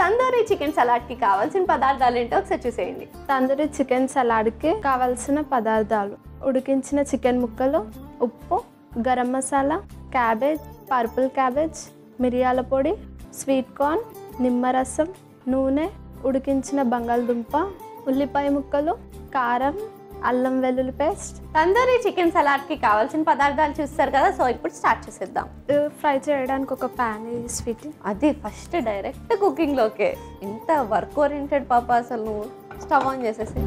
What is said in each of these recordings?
Tandoori chicken సలాడ్కి కావాల్సిన పదార్థాలు ఏంటో ఒకసారి చూసేయండి తందూరి చికెన్ సలాడ్కి కావలసిన పదార్థాలు ఉడికించిన చికెన్ ముక్కలు ఉప్పు garam masala cabbage purple cabbage మిరియాల పొడి స్వీట్ కార్న్ నిమ్మరసం నూనె ఉడికించిన బంగాళదుంప ఉల్లిపాయ ముక్కలు కారం అల్లం వెల్లుల్లి పేస్ట్ తందూరి చికెన్ సలాడ్కి కావాల్సిన పదార్థాలు చూస్తారు కదా సో ఇప్పుడు స్టార్ట్ చేసేద్దాం ఫ్రై చేయడానికి ఒక ప్యాన్ స్వీట్ అది ఫస్ట్ డైరెక్ట్ కుకింగ్లోకే ఇంత వర్క్ ఓరియంటెడ్ పాప అసలు నువ్వు స్టవ్ ఆన్ చేసేసి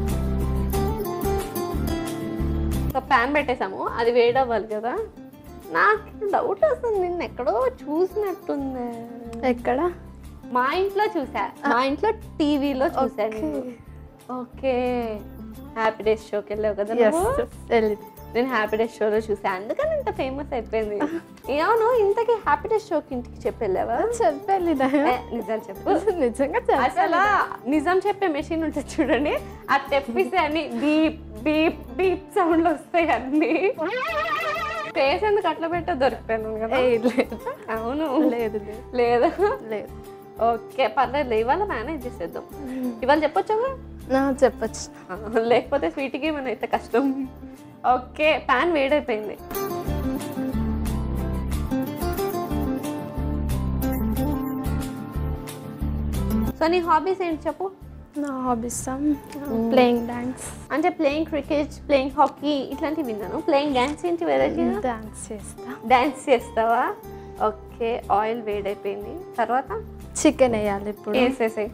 ఒక ప్యాన్ పెట్టేసాము అది వేడవ్వాలి కదా నాకు డౌట్ వస్తుంది నిన్న ఎక్కడో చూసినట్టుంది ఎక్కడ మా ఇంట్లో చూసా మా ఇంట్లో టీవీలో చూసాను Okay. ఓకే హ్యాపీ డేస్ షోకి వెళ్ళావు కదా ఎస్ నువ్వు? వెళ్ళింది నేను హ్యాపీ డేస్ షోలో చూసా అందుకని ఇంత ఫేమస్ అయిపోయింది ఏమను ఇంతకీ హ్యాపీ డేస్ షోకి ఇంటికి చెప్పి వెళ్ళావా చెప్పెళ్ళినా ఏ, నిజాలు చెప్పు నిజంగా అసలు నిజం చెప్పే మెషిన్ ఉంటుంది చూడండి ఆ తెప్పిస్తే అన్ని బీప్ బీప్ బీప్ సౌండ్లు వస్తాయి అన్ని ఫేస్ ఎందుకు అట్లా పెట్టా దొరికిపోయాను కదా లేదు అవును లేదు లేదు లేదు లేదు ఓకే పర్లేదు ఇవాళ మేనేజ్ చేసేద్దాం ఇవాళ చెప్పొచ్చా నా చెప్పచ్చు లేకపోతే స్వీట్కి మన అయితే కష్టం ఓకే ప్యాన్ వేడైపోయింది సో నీ హాబీస్ ఏంటి చెప్పు నా హాబీస్ ప్లేయింగ్ డాన్స్ అంటే ప్లేయింగ్ క్రికెట్ ప్లేయింగ్ హాకీ ఇట్లాంటివి విన్నాను ప్లేయింగ్ డాన్స్ ఏంటి వెరైటీ డాన్స్ చేస్తా డాన్స్ చేస్తావా ఓకే ఆయిల్ వేడైపోయింది తర్వాత చికెన్ వేయాలి ఇప్పుడు వేసేసాయి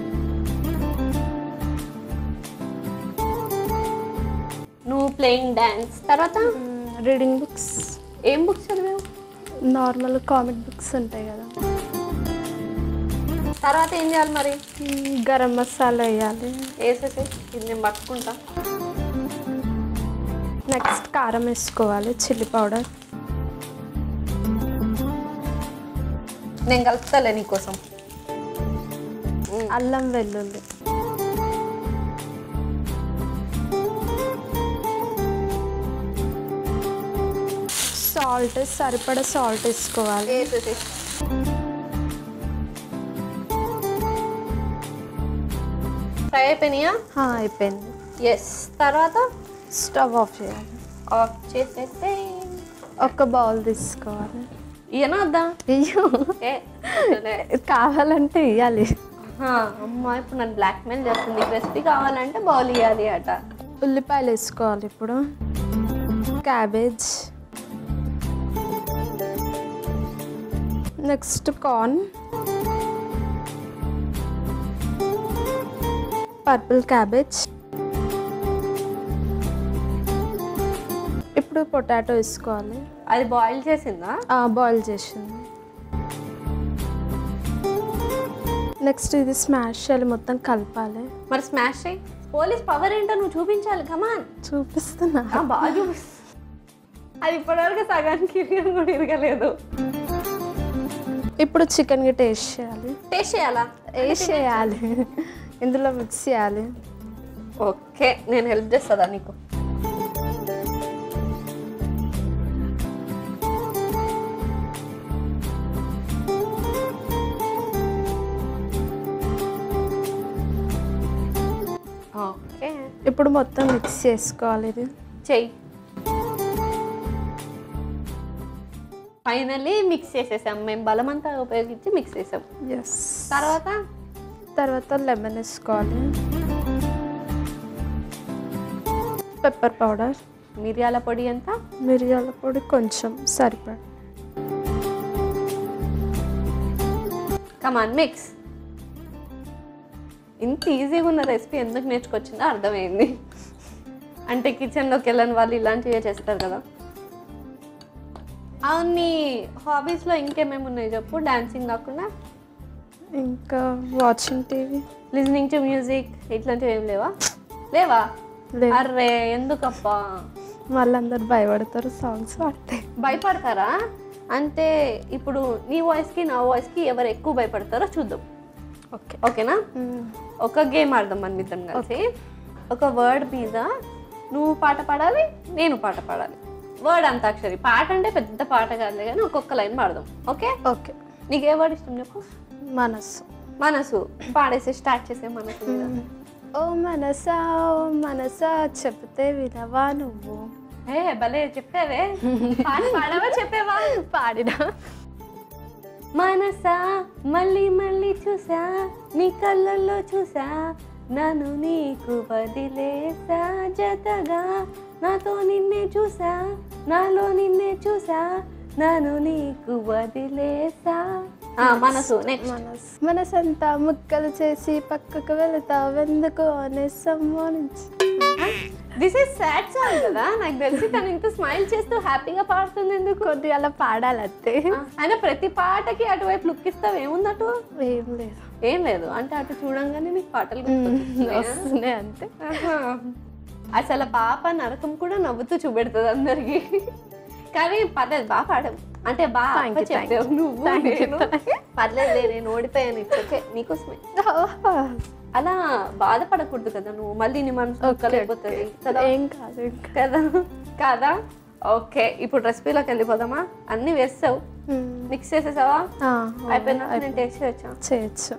నువ్వు ప్లేయింగ్ డాన్స్ తర్వాత రీడింగ్ బుక్స్ ఏం బుక్స్ చదివావు నార్మల్ కామిక్ బుక్స్ ఉంటాయి కదా తర్వాత ఏం చేయాలి మరి మ్మ్, గరం మసాలా వేయాలి వేసేసి ఇది నేను పట్టుకుంటా నెక్స్ట్ కారం వేసుకోవాలి చిల్లీ పౌడర్ నేను కలుపుతాలే నీకోసం అల్లం వెల్లుల్లి సాల్ట్ సరిపడా సాల్ట్ వేసుకోవాలి వేసేసి ఫ్రై అయిపోయినాయా ఆ, అయిపోయింది ఎస్ తర్వాత స్టవ్ ఆఫ్ చేయాలి ఆఫ్ చేసేస్తే ఒక బౌల్ తీసుకోవాలి ఈయన వద్దా అయ్యో ఏ వద్దులే. కావాలంటే ఇవ్వాలి హా, అమ్మా ఇప్పుడు నన్ను బ్లాక్మెయిల్ చేస్తుంది రెసిపీ కావాలంటే బౌల్ ఇవ్వాలి అట ఉల్లిపాయలు వేసుకోవాలి ఇప్పుడు cabbage next corn purple cabbage ఇప్పుడు పొటాటో వేసుకోవాలి అది బాయిల్ చేసిందా బాయిల్ చేసింది నెక్స్ట్ ఇది స్మాష్ చేయాలి మొత్తం కలపాలి మరి స్మాష్ చేయి పోలీస్ పవర్ ఏంటో నువ్వు చూపించాలి కమాన్ చూపిస్తున్నా బాగా చూపిస్తా అది ఇప్పటివరకు సగానికి ఇరగని కూడా ఇరగలేదు ఇప్పుడు చికెన్కి టేస్ట్ చేయాలి టేస్ట్ చేయాలా వేసి చేయాలి ఇందులో మిక్స్ చేయాలి ఓకే నేను హెల్ప్ చేస్తుందా నీకు ఓకే ఇప్పుడు మొత్తం మిక్స్ చేసుకోవాలి ఇది చెయ్యి ఫైనల్లీ మిక్స్ చేసేసాం మేము బలమంతా ఉపయోగించి మిక్స్ చేసాం ఎస్ తర్వాత తర్వాత లెమన్ వేసుకోవాలి పెప్పర్ పౌడర్ మిరియాల పొడి ఎంత మిరియాల పొడి కొంచెం సరిపడ కమాన్ మిక్స్ ఇంత ఈజీగా ఉన్న రెసిపీ ఎందుకు నేర్చుకొచ్చిందో అర్థమైంది అంటే కిచెన్లోకి వెళ్ళని వాళ్ళు ఇలాంటివే చేస్తారు కదా అవును నీ హాబీస్లో ఇంకేమేమి ఉన్నాయి చెప్పు డాన్సింగ్ కాకుండా ఇంకా watching TV listening to music ఇట్లాంటివి ఏం లేవా లేవా లేదు. అర్రే ఎందుకప్పా వాళ్ళందరూ భయపడతారు సాంగ్స్ పాడితే భయపడతారా అంటే ఇప్పుడు నీ వాయిస్కి నా వాయిస్కి ఎవరు ఎక్కువ భయపడతారో చూద్దాం ఓకే ఓకేనా ఒక గేమ్ ఆడదాం మన ఇద్దరం కలిసి ఒక వర్డ్ మీద నువ్వు పాట పాడాలి నేను పాట పాడాలి వర్డ్ అంతాక్షరి పాట అంటే పెద్ద పాట కాదులే కానీ ఒక్కొక్క లైన్ పాడదాం ఓకే ఓకే నీకు ఏ వర్డ్ ఇష్టం చెప్పు మనస్సు మనసు పాడేసి స్టార్ట్ చేసే మనసు మీద. ఓ మనసా ఓ మనసా చెప్తే వినవా నువ్వు ఏ భలే చెప్పావే పాట పాడవా చెప్పేవా పాడినా మనసా మళ్ళీ మళ్ళీ చూసా నీ కళ్ళల్లో చూసా నన్ను నీకు వదిలేసా జతగా నాతో నిన్నే చూసా నాలో నిన్నే చూసా నన్ను నీకు వదిలేసా ఆ, మనసు నెక్స్ట్ మనసు మనసంతా ముక్కలు చేసి పక్కకు వెళతావెందుకు అనే సమ్మానించి దిస్ ఇస్ సాడ్ సాంగ్ కదా నాకు తెలిసి తను ఇంత స్మైల్ చేస్తూ హ్యాపీగా పాడుతుంది ఎందుకు కొద్ది అలా పాడాలంతే అయినా ప్రతి పాటకి అటువైపు లుక్ ఇస్తావు ఏముందటు ఏం లేదు ఏం లేదు అంటే అటు చూడంగానే నీకు పాటలు మ్మ్. గుర్తొస్తున్నాయా? వస్తున్నాయి అంతే ఆహా. అసలు పాప నరకం కూడా నవ్వుతూ చూపెడుతుంది అందరికి కానీ పర్లేదు బాగా పాడావు అంటే బాగా Thank అప్ప you, thank చెప్పావు you. నువ్వు Thank you, నేను. పర్లేదు నేను ఓడిపోయాను ఇట్స్ ఓకే నీకోసమే అలా బాధపడకూడదు కదా నువ్వు మళ్ళీ నీ మనసు Okay, ఒక్కలైపోతుంది కదా ఏం కాదు ఏం కాదు. కదా కాదా ఓకే ఇప్పుడు రెసిపీలోకి వెళ్ళిపోదామా అన్ని వేస్తావు మ్మ్. మిక్స్ చేసేసావా ఆ, అయిపోయినా అయిపోయింది. నేను టేస్ట్ వచ్చా చేయొచ్చు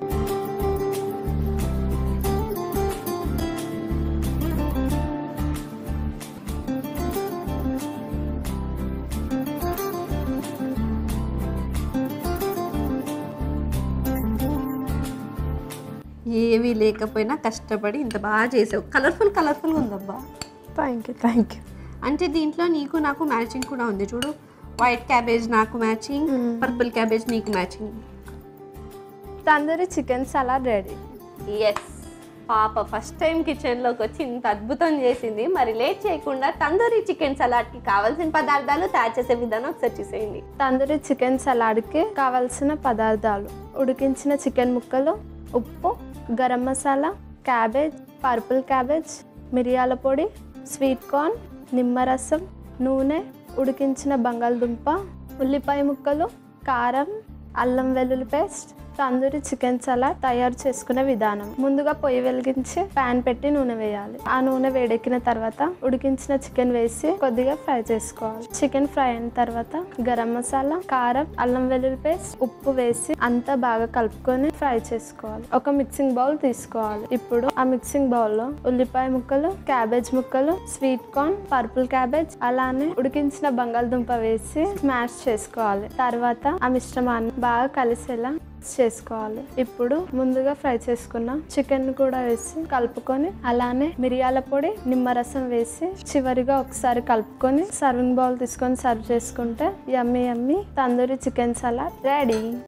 ఏమీ లేకపోయినా కష్టపడి ఇంత బాగా చేసావు కలర్ఫుల్ కలర్ఫుల్గా ఉందబ్బా థ్యాంక్ యూ థ్యాంక్ యూ అంటే దీంట్లో నీకు నాకు మ్యాచింగ్ కూడా ఉంది చూడు వైట్ క్యాబేజ్ నాకు మ్యాచింగ్ Hmm. పర్పుల్ క్యాబేజ్ నీకు matching tandoori chicken salad ready yes పాప ఫస్ట్ టైం కిచెన్లోకి వచ్చి ఇంత అద్భుతం చేసింది మరి లేట్ చేయకుండా తందూరి చికెన్ సలాడ్కి కావాల్సిన పదార్థాలు తయారు చేసే విధానం ఒకసారి చూసేయండి తందూరి చికెన్ సలాడ్కి కావలసిన పదార్థాలు ఉడికించిన చికెన్ ముక్కలు ఉప్పు garam masala cabbage purple cabbage మిరియాల పొడి స్వీట్ కార్న్ నిమ్మరసం నూనె ఉడికించిన బంగాళదుంప ఉల్లిపాయ ముక్కలు కారం అల్లం వెల్లుల్లి పేస్ట్ తందూరి చికెన్ సలాడ్ తయారు చేసుకునే విధానం ముందుగా పొయ్యి వెలిగించి పాన్ పెట్టి నూనె వేయాలి ఆ నూనె వేడెక్కిన తర్వాత ఉడికించిన చికెన్ వేసి కొద్దిగా ఫ్రై చేసుకోవాలి చికెన్ ఫ్రై అయిన తర్వాత గరం మసాలా కారం అల్లం వెల్లుల్లి పేస్ట్ ఉప్పు వేసి అంతా బాగా కలుపుకొని ఫ్రై చేసుకోవాలి ఒక మిక్సింగ్ బౌల్ తీసుకోవాలి ఇప్పుడు ఆ మిక్సింగ్ బౌల్ లో ఉల్లిపాయ ముక్కలు క్యాబేజ్ ముక్కలు స్వీట్ కార్న్ పర్పుల్ క్యాబేజ్ అలానే ఉడికించిన బంగాళదుంప వేసి స్మాష్ చేసుకోవాలి తర్వాత ఆ మిశ్రమాన్ని బాగా కలిసేలా mix చేసుకోవాలి ఇప్పుడు ముందుగా ఫ్రై చేసుకున్న చికెన్ కూడా వేసి కలుపుకొని అలానే మిరియాల పొడి నిమ్మరసం వేసి చివరిగా ఒకసారి కలుపుకొని సర్వింగ్ బౌల్ తీసుకొని సర్వ్ చేసుకుంటే yummy yummy tandoori chicken salad ready